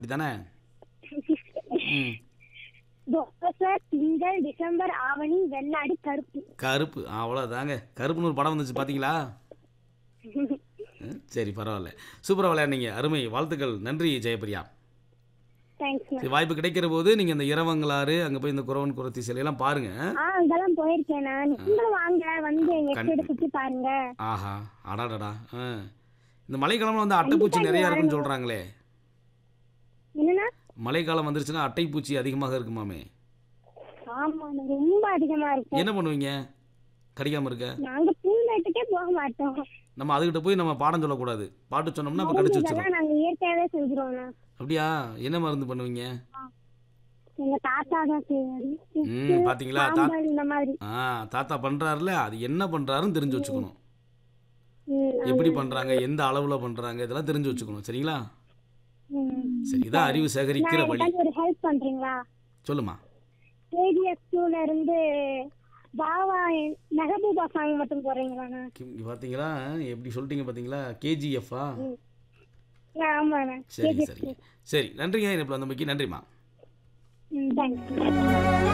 அப்படிதானே ம் தோசை திங்கள் டிசம்பர் ஆவணி வெள்ளாடி கருப்பு கருப்பு அவ்வளோதாங்க கருப்புன்னு ஒரு படம் வந்துச்சு பார்த்தீங்களா ம், சரி பரவாயில்ல சூப்பராக விளையாடுனீங்க அருமை வாழ்த்துக்கள் நன்றி ஜெயபிரியா தேங்க்ஸ் சரி வாய்ப்பு கிடைக்கிற போது நீங்கள் இந்த இரவங்களாறு அங்கே போய் இந்த குறவன் குரத்தி சிலையெல்லாம் பாருங்கள் ஆ அங்கெல்லாம் போயிருக்கேன் நான் நீங்களும் வாங்க வந்து எங்க கண்- எஸ்டேட் சுத்தி பாருங்க ஆஹா அடாடடா ஆ இந்த மழைக்காலம்ல வந்து அட்டைப்பூச்சி நிறையா இருக்குன்னு சொல்கிறாங்களே என்னன்னா மழைக்காலம் வந்துருச்சுன்னா அட்டைப்பூச்சி அதிகமாக இருக்குமாமே ஆமா ரொம்ப அதிகமா இருக்கும் என்ன பண்ணுவீங்க கடிக்காமல் இருக்க நாங்க பூந்தோட்டத்துக்கே போக மாட்டோம் நம்ம அதுகிட்ட போய் நம்ம பாடம் சொல்லக்கூடாது பாட்டு சொன்னோம்னா அப்போ கடிச்சு வச்சிடும் இதெல்லாம் நாங்க இயற்கையாவே செஞ்சிருவோம் அப்படியா என்ன மருந்து பண்ணுவீங்க எங்க தாத்தா தான் செய்வாரு ம் பாத்தீங்களா தா சாம்பல் இந்த மாதிரி ஆ தாத்தா பண்ணுறாருல அது என்ன பண்ணுறாருன்னு தெரிஞ்சு வச்சுக்கணும் ம், எப்படி பண்ணுறாங்க எந்த அளவில் பண்ணுறாங்க இதெல்லாம் தெரிஞ்சு வச்சுக்கணும் சரிங்களா ம். சரி இதான் அறிவு சேகரிக்கிற நான் வழி எனக்கு ஒரு ஹெல்ப் பண்றீங்களா சொல்லுமா கேஜிஎஸ் டூல இருந்து பாவா மெஹபூபா சாங் மட்டும் போடுறீங்களாண்ணா இங்க பார்த்தீங்களா எப்படி சொல்லிட்டீங்க பார்த்தீங்களா கேஜிஎஃப்பா ஆமாண்ணா சரி சரிங்க சரி நன்றிங்க இப்போ வந்தமைக்கு நன்றிம்மா ம் தேங்க்ஸ்